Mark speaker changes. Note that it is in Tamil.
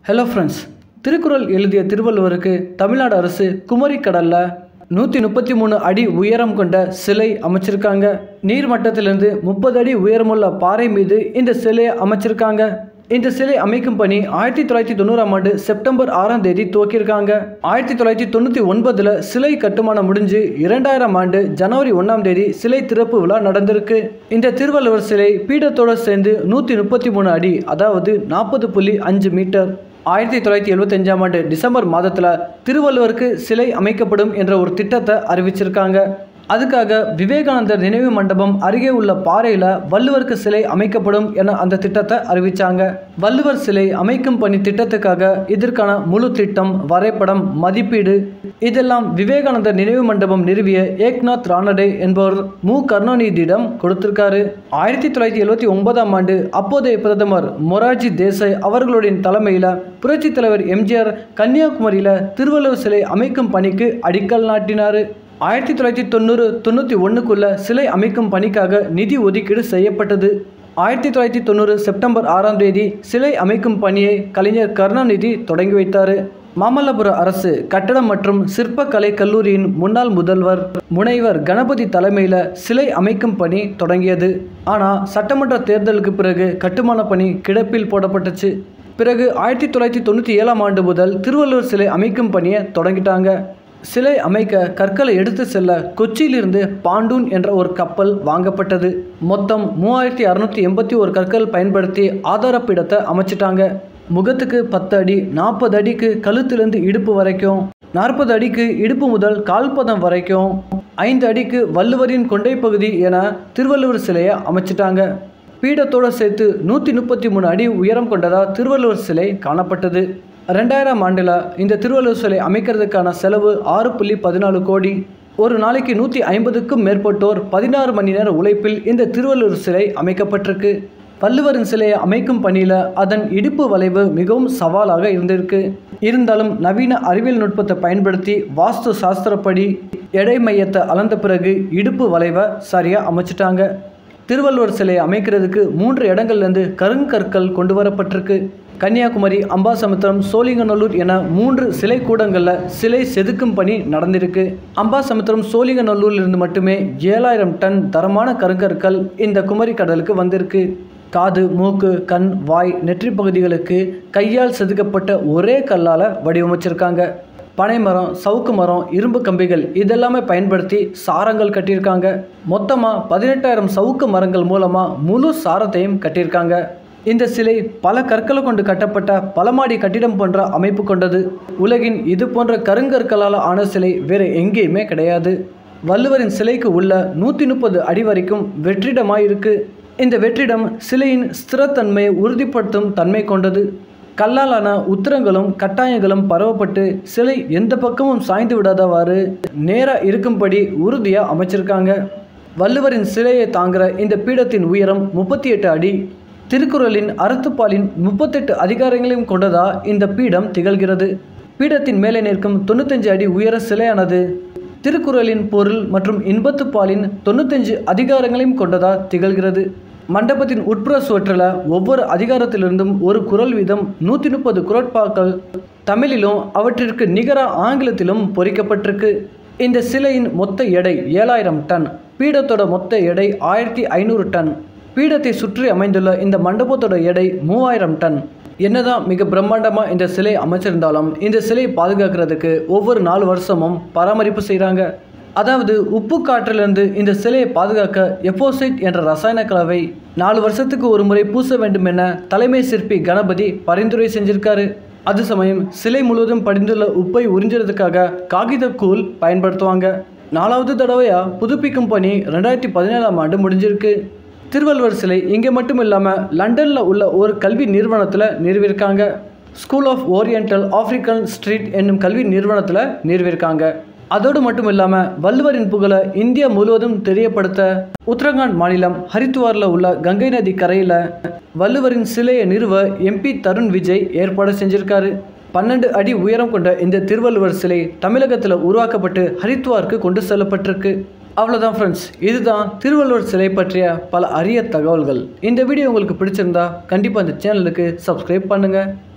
Speaker 1: ஹலோ ஃப்ரெண்ட்ஸ் திருக்குறள் எழுதிய திருவள்ளுவருக்கு தமிழ்நாடு அரசு குமரி கடல்ல நூற்றி முப்பத்தி மூணு அடி உயரம் கொண்ட சிலை அமைச்சிருக்காங்க நீர்மட்டத்திலிருந்து முப்பது அடி உயரமுள்ள பாறை மீது இந்த சிலையை அமைச்சிருக்காங்க இந்த சிலை அமைக்கும் பணி ஆயிரத்தி தொள்ளாயிரத்தி தொண்ணூறாம் ஆண்டு செப்டம்பர் ஆறாம் தேதி துவக்கியிருக்காங்க ஆயிரத்தி தொள்ளாயிரத்தி தொண்ணூற்றி ஒன்பதில் சிலை கட்டுமானம் முடிஞ்சு இரண்டாயிரம் ஆண்டு ஜனவரி ஒன்றாம் தேதி சிலை திறப்பு விழா நடந்திருக்கு இந்த திருவள்ளுவர் சிலை பீடத்தோடு சேர்ந்து நூற்றி முப்பத்தி மூணு அடி அதாவது நாற்பது புள்ளி அஞ்சு மீட்டர் ஆயிரத்தி தொள்ளாயிரத்தி எழுபத்தஞ்சாம் ஆண்டு டிசம்பர் மாதத்தில் திருவள்ளுவருக்கு சிலை அமைக்கப்படும் என்ற ஒரு திட்டத்தை அறிவிச்சிருக்காங்க அதுக்காக விவேகானந்தர் நினைவு மண்டபம் அருகே உள்ள பாறையில் வள்ளுவருக்கு சிலை அமைக்கப்படும் என அந்த திட்டத்தை அறிவிச்சாங்க வள்ளுவர் சிலை அமைக்கும் பணி திட்டத்துக்காக இதற்கான முழு திட்டம் வரைபடம் மதிப்பீடு இதெல்லாம் விவேகானந்தர் நினைவு மண்டபம் நிறுவிய ஏக்நாத் ரானடே என்பவர் மு கருணாநிதியிடம் கொடுத்திருக்காரு ஆயிரத்தி தொள்ளாயிரத்தி எழுபத்தி ஒன்பதாம் ஆண்டு அப்போதைய பிரதமர் மொரார்ஜி தேசாய் அவர்களுடைய தலைமையில் புரட்சித் தலைவர் எம்ஜிஆர் கன்னியாகுமரியில் திருவள்ளுவர் சிலை அமைக்கும் பணிக்கு அடிக்கல் நாட்டினார் ஆயிரத்தி தொள்ளாயிரத்தி தொண்ணூறு தொண்ணூற்றி ஒன்றுக்குள்ள சிலை அமைக்கும் பணிக்காக நிதி ஒதுக்கீடு செய்யப்பட்டது ஆயிரத்தி தொள்ளாயிரத்தி தொண்ணூறு செப்டம்பர் ஆறாம் தேதி சிலை அமைக்கும் பணியை கலைஞர் கருணாநிதி தொடங்கி வைத்தார் மாமல்லபுர அரசு கட்டடம் மற்றும் சிற்பக்கலை கல்லூரியின் முன்னாள் முதல்வர் முனைவர் கணபதி தலைமையில் சிலை அமைக்கும் பணி தொடங்கியது ஆனால் சட்டமன்ற தேர்தலுக்கு பிறகு கட்டுமான பணி கிடப்பில் போடப்பட்டுச்சு பிறகு ஆயிரத்தி தொள்ளாயிரத்தி தொண்ணூற்றி ஏழாம் ஆண்டு முதல் திருவள்ளுவர் சிலை அமைக்கும் பணியை தொடங்கிட்டாங்க சிலை அமைக்க கற்களை எடுத்து செல்ல கொச்சியிலிருந்து பாண்டூன் என்ற ஒரு கப்பல் வாங்கப்பட்டது மொத்தம் மூவாயிரத்தி அறுநூற்றி எண்பத்தி ஒரு கற்கள் பயன்படுத்தி ஆதாரப்பீடத்தை அமைச்சிட்டாங்க முகத்துக்கு பத்து அடி நாற்பது அடிக்கு கழுத்திலிருந்து இடுப்பு வரைக்கும் நாற்பது அடிக்கு இடுப்பு முதல் கால்பதம் வரைக்கும் ஐந்து அடிக்கு வள்ளுவரின் கொண்டை பகுதி என திருவள்ளுவர் சிலையை அமைச்சிட்டாங்க பீடத்தோடு சேர்த்து நூற்றி முப்பத்தி மூணு அடி உயரம் கொண்டதா திருவள்ளுவர் சிலை காணப்பட்டது ரெண்டாயிரம் ஆண்டில் இந்த திருவள்ளுவர் சிலை அமைக்கிறதுக்கான செலவு ஆறு புள்ளி பதினாலு கோடி ஒரு நாளைக்கு நூற்றி ஐம்பதுக்கும் மேற்பட்டோர் பதினாறு மணி நேர உழைப்பில் இந்த திருவள்ளுவர் சிலை அமைக்கப்பட்டிருக்கு வள்ளுவரின் சிலையை அமைக்கும் பணியில் அதன் இடுப்பு வளைவு மிகவும் சவாலாக இருந்திருக்கு இருந்தாலும் நவீன அறிவியல் நுட்பத்தை பயன்படுத்தி வாஸ்து சாஸ்திரப்படி எடை மையத்தை அளந்த பிறகு இடுப்பு வளைவை சரியாக அமைச்சிட்டாங்க திருவள்ளுவர் சிலையை அமைக்கிறதுக்கு மூன்று இடங்கள்லேருந்து கருங்கற்கள் கொண்டு வரப்பட்டிருக்கு கன்னியாகுமரி அம்பாசமுத்திரம் சோழிங்கநல்லூர் என மூன்று சிலை கூடங்களில் சிலை செதுக்கும் பணி நடந்திருக்கு அம்பாசமுத்திரம் சோழிங்கநல்லூரிலிருந்து மட்டுமே ஏழாயிரம் டன் தரமான கருங்கற்கள் இந்த குமரி கடலுக்கு வந்திருக்கு காது மூக்கு கண் வாய் நெற்றி பகுதிகளுக்கு கையால் செதுக்கப்பட்ட ஒரே கல்லால் வடிவமைச்சிருக்காங்க பனைமரம் சவுக்கு மரம் இரும்பு கம்பிகள் இதெல்லாமே பயன்படுத்தி சாரங்கள் கட்டியிருக்காங்க மொத்தமாக பதினெட்டாயிரம் சவுக்கு மரங்கள் மூலமாக முழு சாரத்தையும் கட்டியிருக்காங்க இந்த சிலை பல கற்களை கொண்டு கட்டப்பட்ட பலமாடி கட்டிடம் போன்ற அமைப்பு கொண்டது உலகின் இது போன்ற கருங்கற்களால் ஆன சிலை வேறு எங்கேயுமே கிடையாது வள்ளுவரின் சிலைக்கு உள்ள நூற்றி முப்பது அடி வரைக்கும் வெற்றிடமாக இருக்கு இந்த வெற்றிடம் சிலையின் ஸ்திரத்தன்மையை உறுதிப்படுத்தும் தன்மை கொண்டது கல்லாலான உத்திரங்களும் கட்டாயங்களும் பரவப்பட்டு சிலை எந்த பக்கமும் சாய்ந்து விடாதவாறு நேராக இருக்கும்படி உறுதியாக அமைச்சிருக்காங்க வள்ளுவரின் சிலையை தாங்குற இந்த பீடத்தின் உயரம் முப்பத்தி எட்டு அடி திருக்குறளின் அறத்துப்பாலின் முப்பத்தெட்டு அதிகாரங்களையும் கொண்டதா இந்த பீடம் திகழ்கிறது பீடத்தின் மேலே நிற்கும் தொண்ணூத்தஞ்சு அடி உயர சிலையானது திருக்குறளின் பொருள் மற்றும் இன்பத்துப்பாலின் தொண்ணூத்தஞ்சு அதிகாரங்களையும் கொண்டதா திகழ்கிறது மண்டபத்தின் உட்புற சுவற்றில் ஒவ்வொரு அதிகாரத்திலிருந்தும் ஒரு குரல் வீதம் நூற்றி முப்பது குரட்பாக்கள் தமிழிலும் அவற்றிற்கு நிகராக ஆங்கிலத்திலும் பொறிக்கப்பட்டிருக்கு இந்த சிலையின் மொத்த எடை ஏழாயிரம் டன் பீடத்தோட மொத்த எடை ஆயிரத்தி ஐநூறு டன் பீடத்தை சுற்றி அமைந்துள்ள இந்த மண்டபத்தோட எடை மூவாயிரம் டன் என்னதான் மிக பிரம்மாண்டமாக இந்த சிலை அமைச்சிருந்தாலும் இந்த சிலையை பாதுகாக்கிறதுக்கு ஒவ்வொரு நாலு வருஷமும் பராமரிப்பு செய்கிறாங்க அதாவது உப்பு காற்றிலிருந்து இந்த சிலையை பாதுகாக்க எப்போசைட் என்ற ரசாயன கலவை நாலு வருஷத்துக்கு ஒரு முறை பூச வேண்டும் என தலைமை சிற்பி கணபதி பரிந்துரை செஞ்சிருக்காரு அது சமயம் சிலை முழுவதும் படிந்துள்ள உப்பை உறிஞ்சுறதுக்காக காகிதக்கூழ் பயன்படுத்துவாங்க நாலாவது தடவையாக புதுப்பிக்கும் பணி ரெண்டாயிரத்தி பதினேழாம் ஆண்டு முடிஞ்சிருக்கு திருவள்ளுவர் சிலை இங்கே மட்டும் இல்லாமல் லண்டனில் உள்ள ஒரு கல்வி நிறுவனத்தில் நிறுவியிருக்காங்க school of oriental African street என்னும் கல்வி நிறுவனத்தில் நிறுவியிருக்காங்க அதோடு மட்டும் இல்லாமல் வள்ளுவரின் புகழை இந்தியா முழுவதும் தெரியப்படுத்த உத்தரகாண்ட் மாநிலம் ஹரித்துவாரில் உள்ள கங்கை நதி கரையில் வள்ளுவரின் சிலையை நிறுவ எம்பி தருண் விஜய் ஏற்பாடு செஞ்சிருக்காரு பன்னெண்டு அடி உயரம் கொண்ட இந்த திருவள்ளுவர் சிலை தமிழகத்தில் உருவாக்கப்பட்டு ஹரித்வாருக்கு கொண்டு செல்லப்பட்டிருக்கு அவ்வளோதான் ஃப்ரெண்ட்ஸ் இதுதான் திருவள்ளுவர் சிலை பற்றிய பல அரிய தகவல்கள் இந்த வீடியோ உங்களுக்கு பிடிச்சிருந்தா கண்டிப்பாக இந்த சேனலுக்கு சப்ஸ்கிரைப் பண்ணுங்கள்